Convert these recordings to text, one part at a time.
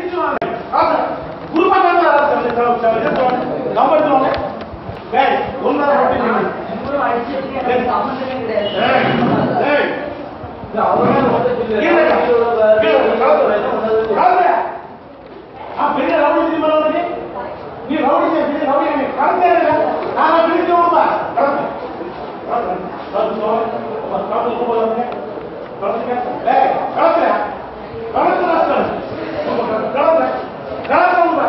கிழிச்சு வாங்க ஆமா குருமா தான் நம்பர் எடுத்துவாங்க டேய் ஒன்றரை மட்டும் நில்லு. ஏய் ஏய் கீழே கீழே கலந்து கலந்து ஆ பெரிய ரவுடி தெரியுமா உனக்கு நீ ரவுடி செய்ய பெரிய ரவுடி நீ கலந்தே இல்ல நான் பிடிச்சு விடுப்பா கலந்து கலந்து கலந்து கலந்து கூப்பிடுறாங்க கலந்துங்க ஏய் கலந்து கலந்து ராஸ்கல் கலந்து கலந்து விடுப்பா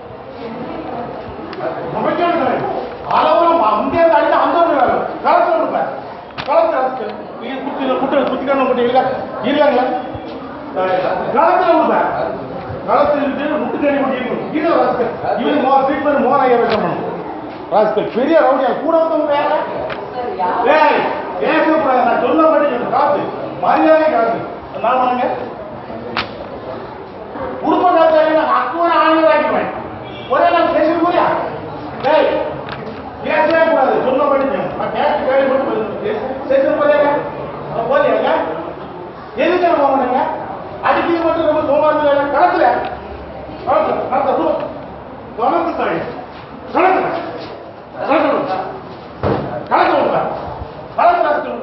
நமக்கான அளவரம் முன்னே அடிச்சு அந்த வேலை கலந்து விடுப்பா கலந்து ராஸ்கல் நீ குத்தி குட்டி குத்திக்கான குட்டி இல்ல இருக்காங்களா கலந்து விடுப்பா களத்திலிருந்து முட்டுக்கடி முடியும் இது ராஸ்கல் இவன் மோ ட்ரீட்மெண்ட் மோராய வைக்கணும் ராஸ்கல் பெரிய ரவுடியா கூட வந்தவங்க யாரா ஏய் பேசக்கூடாது நான் சொல்ல மாட்டேன் காசு மரியாதை காசு நான் பண்ணுங்க குடும்ப காசு நான் அக்குவர ஆளுநர் ஆக்கிடுவேன் ஒரே நான் பேச போறியா ஏய் பேசவே கூடாது சொல்ல மாட்டேன் நான் கேட்டு கேள்வி மட்டும் பேச போறியா போறியா எதுக்கு போக மாட்டேங்க அடிக்கிறது மட்டும் ரொம்ப சோமாரி வேலை களத்துல களத்துல களத்துல ரூ கணக்கு தாய் களத்துல களத்துல களத்துல களத்துல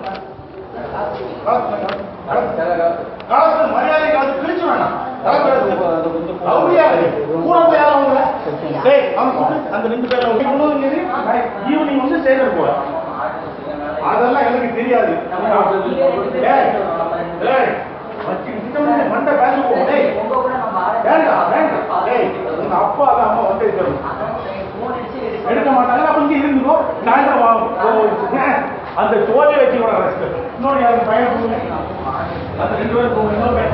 களத்துல மரியாதை காலத்து பிரிச்சு வேணாம் ரவுடியா கூட போய் யாரும் அவங்கள டேய் அவன் கூப்பிடு. அந்த ரெண்டு பேர்ல ஒண்ணு கொண்டு வந்து ஈவினிங் வந்து சேகர் போற அதெல்லாம் எனக்கு தெரியாது டேய் டேய் வச்சு இந்த மண்டை பேங்க் போ டேய் வேண்டாம் வேண்டாம் டேய் உங்க அப்பா தான் அம்மா வந்து இருக்கணும் எடுக்க மாட்டாங்க அப்ப இங்க இருந்துக்கோ சாயந்தரம் வா போ. அந்த தோலை வச்சு கூட ரசிக்க இன்னொரு யாரும் பையன் போங்க அந்த ரெண்டு பேரும் போங்க இன்னொரு பையன்